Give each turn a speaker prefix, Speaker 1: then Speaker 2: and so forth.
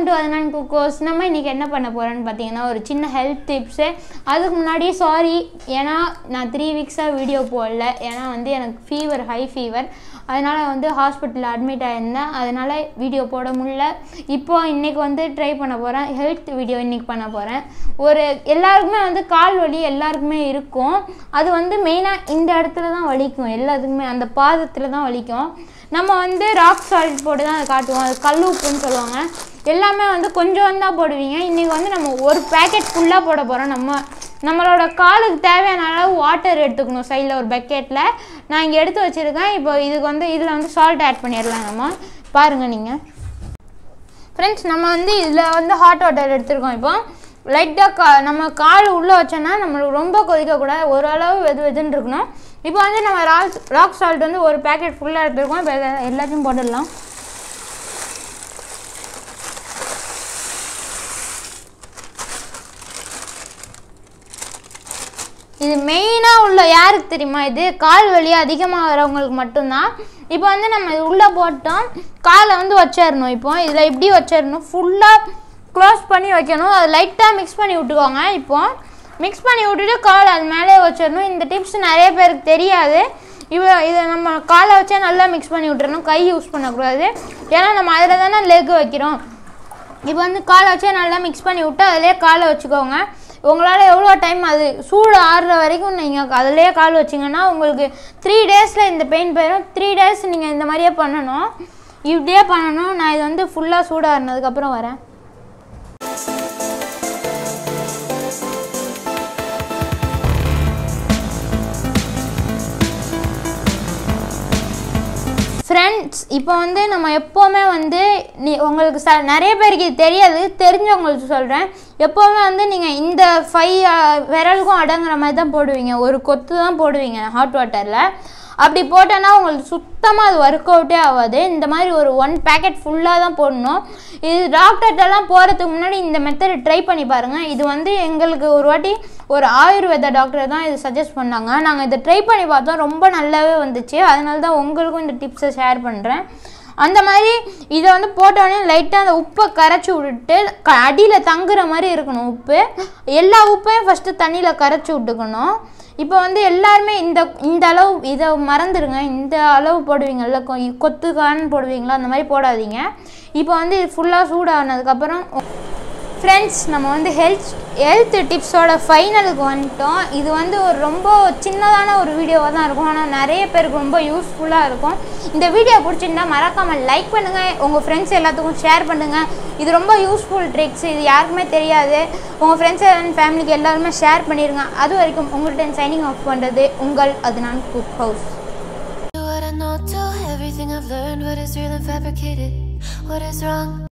Speaker 1: Welcome to அதனான் குக்கோஸ் நம்ம இன்றைக்கி என்ன பண்ண போகிறோன்னு பார்த்தீங்கன்னா ஒரு சின்ன ஹெல்த் டிப்ஸு அதுக்கு முன்னாடி சாரி ஏன்னா நான் த்ரீ வீக்ஸாக வீடியோ போடல ஏன்னா வந்து எனக்கு ஃபீவர் ஹை ஃபீவர் அதனால் வந்து ஹாஸ்பிட்டலில் அட்மிட் ஆகியிருந்தேன் அதனால் வீடியோ போட முடியல இப்போ இன்றைக்கி வந்து ட்ரை பண்ண போகிறேன் ஹெல்த் வீடியோ இன்றைக்கி பண்ண போகிறேன் ஒரு எல்லாருக்குமே வந்து கால் வலி எல்லாருக்குமே இருக்கும் அது வந்து மெயினாக இந்த இடத்துல தான் வலிக்கும் எல்லாத்துக்குமே அந்த பாதத்தில் தான் வலிக்கும் நம்ம வந்து ராக் சால்ட் போட்டு தான் அதை காட்டுவோம் அது கல் உப்புன்னு சொல்லுவாங்க எல்லாமே வந்து கொஞ்சம் தான் போடுவீங்க இன்றைக்கி வந்து நம்ம ஒரு பேக்கெட் ஃபுல்லாக போட போகிறோம் நம்ம நம்மளோட காலுக்கு தேவையான அளவு வாட்டர் எடுத்துக்கணும் சைடில் ஒரு பக்கெட்டில் நான் இங்கே எடுத்து வச்சுருக்கேன் இப்போ இதுக்கு வந்து இதில் வந்து சால்ட் ஆட் பண்ணிடலாம் நம்ம பாருங்கள் நீங்கள் ஃப்ரெண்ட்ஸ் நம்ம வந்து இதில் வந்து ஹாட் வாட்டர் எடுத்துருக்கோம் இப்போ லைட்டாக கா நம்ம கால் உள்ளே வச்சோன்னா நம்மளுக்கு ரொம்ப கொதிக்கக்கூடாது ஓரளவு வெது வெதுன்னு இருக்கணும் இப்போ வந்து நம்ம ராக் ராக் சால்ட் வந்து ஒரு பேக்கெட் ஃபுல்லாக எடுத்துருக்கோம் இப்போ இதை எல்லாத்தையும் போட்டுடலாம் இது மெயினாக உள்ள யாருக்கு தெரியுமா இது கால் வலி அதிகமாக வரவங்களுக்கு மட்டும்தான் இப்போ வந்து நம்ம இது உள்ளே போட்டோம் காலை வந்து வச்சிடணும் இப்போ இதில் இப்படி வச்சிடணும் ஃபுல்லாக க்ளோஸ் பண்ணி வைக்கணும் அது லைட்டாக மிக்ஸ் பண்ணி விட்டுக்கோங்க இப்போ மிக்ஸ் பண்ணி விட்டுட்டு காலை அது மேலே வச்சிடணும் இந்த டிப்ஸ் நிறைய பேருக்கு தெரியாது இவ இதை நம்ம காலை வச்சா நல்லா மிக்ஸ் பண்ணி விட்டுறணும் கை யூஸ் பண்ணக்கூடாது ஏன்னா நம்ம அதில் தானே லெக் வைக்கிறோம் இப்போ வந்து காலை வச்சா நல்லா மிக்ஸ் பண்ணி விட்டு அதிலே காலை வச்சுக்கோங்க உங்களால் எவ்வளோ டைம் அது சூடு ஆறுற வரைக்கும் நீங்கள் அதிலே கால் வச்சிங்கன்னா உங்களுக்கு த்ரீ டேஸில் இந்த பெயின் போயிடும் த்ரீ டேஸ் நீங்கள் இந்த மாதிரியே பண்ணணும் இப்படியே பண்ணணும் நான் இது வந்து ஃபுல்லாக சூடாகினதுக்கப்புறம் வரேன் ஃப்ரெண்ட்ஸ் இப்போ வந்து நம்ம எப்போவுமே வந்து நீ உங்களுக்கு ச நிறைய பேருக்கு இது தெரியாது தெரிஞ்சவங்களுக்கு சொல்கிறேன் எப்போவுமே வந்து நீங்கள் இந்த ஃபைவ் விரலுக்கும் அடங்குற மாதிரி தான் போடுவீங்க ஒரு கொத்து தான் போடுவீங்க ஹாட் வாட்டரில் அப்படி போட்டோன்னா உங்களுக்கு சுத்தமாக அது ஒர்க் அவுட்டே ஆகாது இந்த மாதிரி ஒரு ஒன் பேக்கெட் ஃபுல்லாக தான் போடணும் இது டாக்டர்கிட்டலாம் போகிறதுக்கு முன்னாடி இந்த மெத்தட் ட்ரை பண்ணி பாருங்கள் இது வந்து எங்களுக்கு ஒரு வாட்டி ஒரு ஆயுர்வேத டாக்டர் தான் இது சஜஸ்ட் பண்ணாங்க நாங்கள் இதை ட்ரை பண்ணி பார்த்தோம் ரொம்ப நல்லாவே வந்துச்சு அதனால தான் உங்களுக்கும் இந்த டிப்ஸை ஷேர் பண்ணுறேன் அந்த மாதிரி இதை வந்து போட்டோடனே லைட்டாக அந்த உப்பை கரைச்சி விட்டுட்டு க அடியில் தங்குற மாதிரி இருக்கணும் உப்பு எல்லா உப்பையும் ஃபஸ்ட்டு தண்ணியில் கரைச்சி விட்டுக்கணும் இப்போ வந்து எல்லாருமே இந்த இந்த அளவு இதை மறந்துடுங்க இந்த அளவு போடுவீங்கள்ல கொ கொத்துக்கான்னு போடுவீங்களா அந்த மாதிரி போடாதீங்க இப்போ வந்து இது ஃபுல்லாக சூடானதுக்கப்புறம் ஃப்ரெண்ட்ஸ் நம்ம வந்து ஹெல்த் ஹெல்த் டிப்ஸோட ஃபைனலுக்கு வந்துட்டோம் இது வந்து ஒரு ரொம்ப சின்னதான ஒரு வீடியோவாக தான் இருக்கும் ஆனால் நிறைய பேருக்கு ரொம்ப யூஸ்ஃபுல்லாக இருக்கும் இந்த வீடியோ பிடிச்சிருந்தா மறக்காமல் லைக் பண்ணுங்கள் உங்கள் ஃப்ரெண்ட்ஸ் எல்லாத்துக்கும் ஷேர் பண்ணுங்கள் இது ரொம்ப யூஸ்ஃபுல் ட்ரிக்ஸ் இது யாருக்குமே தெரியாது உங்கள் ஃப்ரெண்ட்ஸ் அண்ட் ஃபேமிலிக்கு எல்லாருமே ஷேர் பண்ணிடுங்க அது வரைக்கும் உங்கள்கிட்ட சைனிங் ஆஃப் பண்ணுறது உங்கள் அது நான் cook house
Speaker 2: What I know, tell everything I've learned, what is real and fabricated, what is wrong.